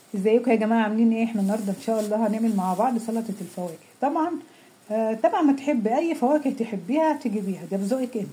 ازيكم يا جماعه عاملين ايه احنا النهارده ان شاء الله هنعمل مع بعض سلطه الفواكه طبعا آه طبعا ما تحبي اي فواكه تحبيها تجيبيها ده بذوقك انت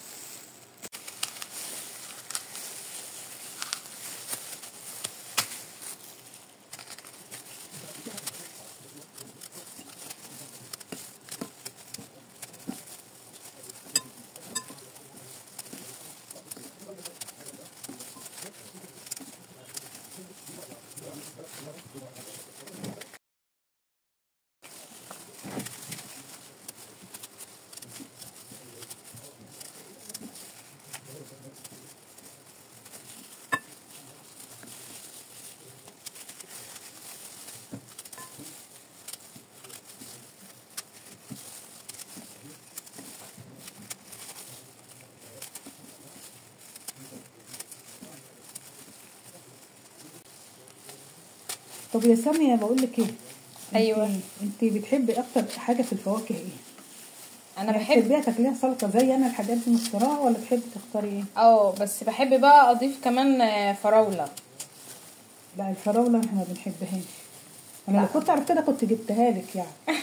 طب يا سامية بقول لك ايه أيوة. انت بتحبي اكتر حاجه في الفواكه ايه انا يعني بحب تحبيها تاكليها سلطه زي انا الحاجات دي مختارها ولا تحبي تختاري ايه اه بس بحب بقى اضيف كمان آه، فراوله لا الفراوله احنا ما بنحبهاش انا لو كنت عرفت كده كنت جبتها لك يعني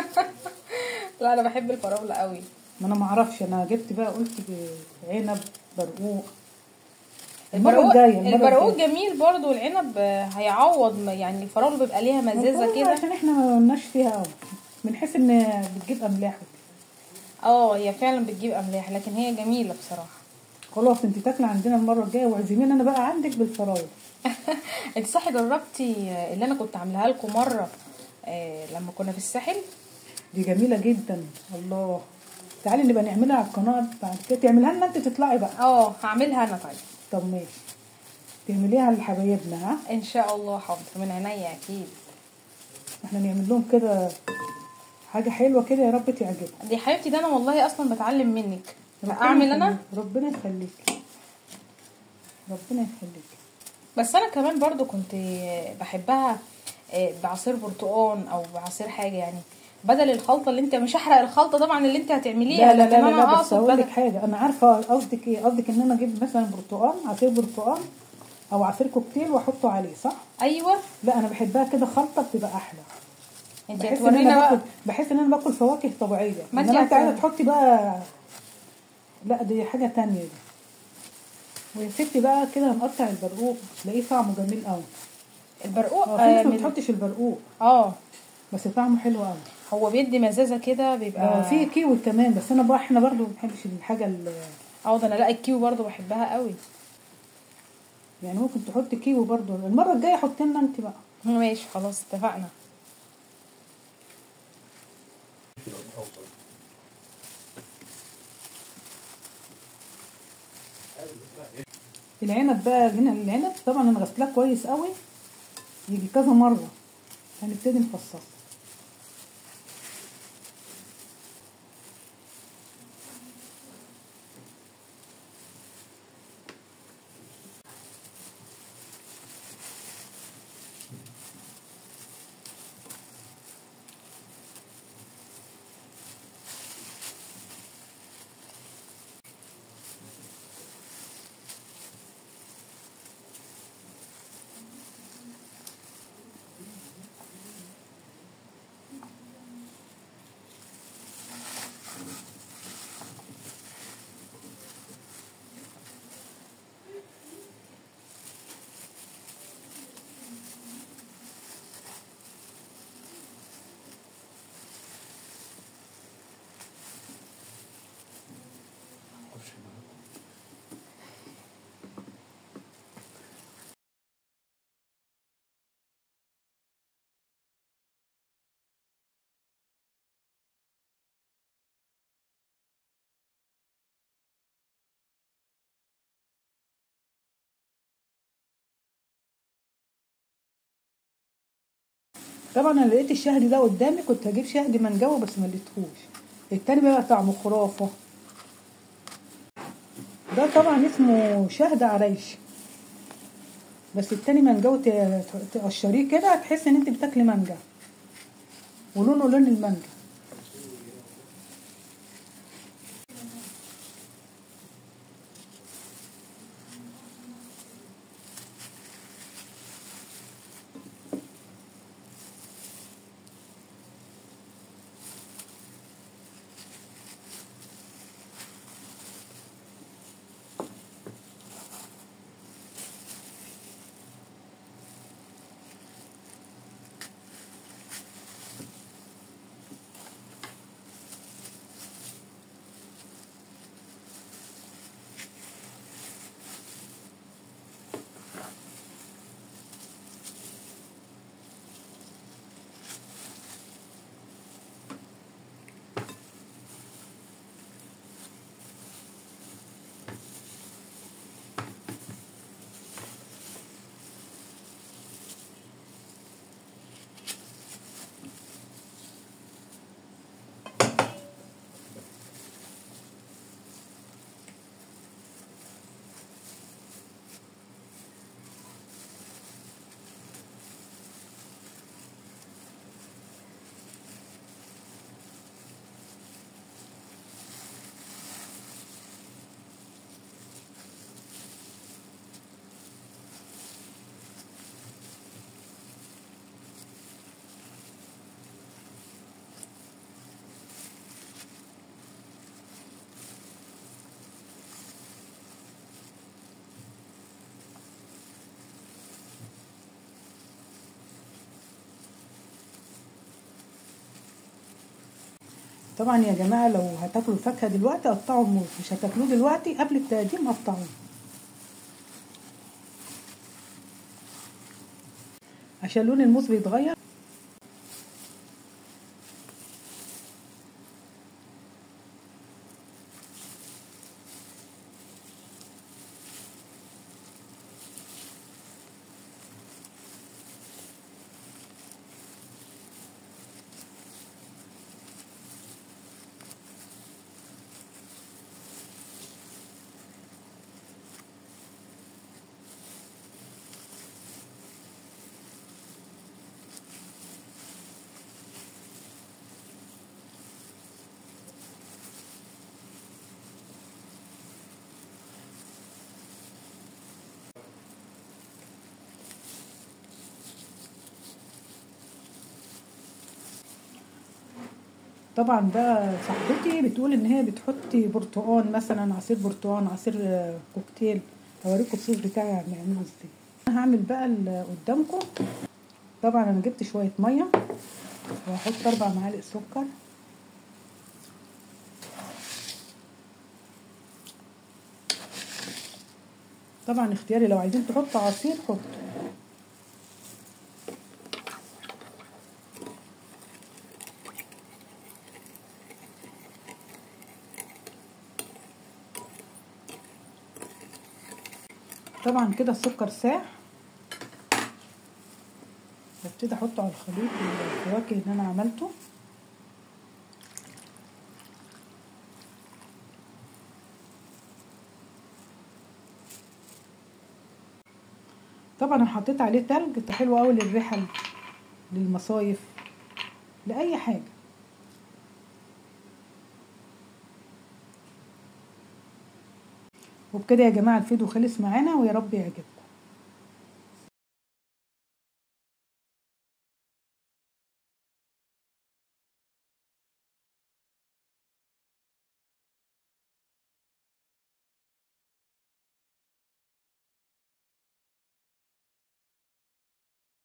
لا انا بحب الفراوله قوي ما انا ما اعرفش انا جبت بقى قلت عنب برقوق المره البرقوق الجايه المره البرقوق الجاية. جميل برضو العنب آه، هيعوض ما- يعني الفراوله بيبقى ليها مزازه الفراولة كده عشان احنا ما قلناش فيها قوي بنحس ان بتجيب املاح اه هي فعلا بتجيب املاح لكن هي جميله بصراحه خلاص انت تاكله عندنا المره الجايه واعزمينا انا بقى عندك بالفراوله انت صح جربتي آه، اللي انا كنت عاملاها لكم مره آه، لما كنا في الساحل دي جميله جدا الله تعالي نبقى نعملها على القناه بعد كده تعملها لنا انت تطلعي بقى اه هعملها انا طيب طب ماشي تعمليها لحبايبنا ها ان شاء الله حاضر من عينيا اكيد احنا نعمل لهم كده حاجه حلوه كده يا رب تعجبهم دي حبيبتي ده انا والله اصلا بتعلم منك ربنا اعمل انا يخليك. ربنا يخليك ربنا يخليك بس انا كمان برضو كنت بحبها آه، بعصير برتقان او بعصير حاجه يعني بدل الخلطه اللي انت مش هحرق الخلطه طبعا اللي انت هتعمليها لا لا لا, لكن لا, انا لا بس اقصد هقول لك بدل حاجه انا عارفه قصدك ايه قصدك ان انا اجيب مثلا برتقال عصير برتقال او عصير كوكتيل واحطه عليه صح ايوه لا انا بحبها كده خلطه بتبقى احلى انت بحس ان هتورينا انا بقى باكل بحس ان انا باكل فواكه طبيعيه ما انت انما انت هت- عايزه تحطي بقى لا دي حاجه تانية دي ويا ستي بقى كده هنقطع البرقوق تلاقيه طعمه جميل قوي البرقوق اه في آه ناس ما من- بتحطش البرقوق اه بس طعمه حلو قوي هو بيدي مزازه كده بيبقى اه في كيوي كمان بس انا بقى احنا برضو ما بنحبش الحاجه اللي اه ده انا لا الكيو برضو بحبها قوي يعني ممكن تحط كيوي برضو المره الجايه حط لنا انت بقى ماشي خلاص اتفقنا العنب بقى هنا العنب طبعا انا غسلاه كويس قوي يجي كذا مره هنبتدي نفصصه طبعا انا لقيت الشهد ده قدامي كنت هجيب شهد منجوي بس ما لقيتهوش التاني بقى طعمه خرافه ده طبعا اسمه شهد عريش بس التاني منجوي ت- تقشريه كده هتحس ان انت بتاكلي مانجا ولونه لون المانجا طبعا يا جماعه لو هتاكلوا الفاكهه دلوقتي قطعوا الموز مش هتاكلوه دلوقتي قبل التقديم قطعوه عشان لون الموز بيتغير طبعا بقى صاحبتي بتقول ان هي بتحطي برتقان مثلا عصير برتقان عصير آه، كوكتيل هوريكم الصوص بتاعي هنعمله ازاي انا هعمل بقى ال- قدامكم طبعا انا جبت شويه ميه وهحط اربع معالق سكر طبعا اختياري لو عايزين تحطوا عصير حطوا طبعا كده السكر ساح ببتدي احطه على الخليط الفواكه اللي انا عملته طبعا انا حطيت عليه تلج حلو قوي للريحه للمصايف لاي حاجه وبكده يا جماعه الفيديو خلص معانا ويا رب يعجبكم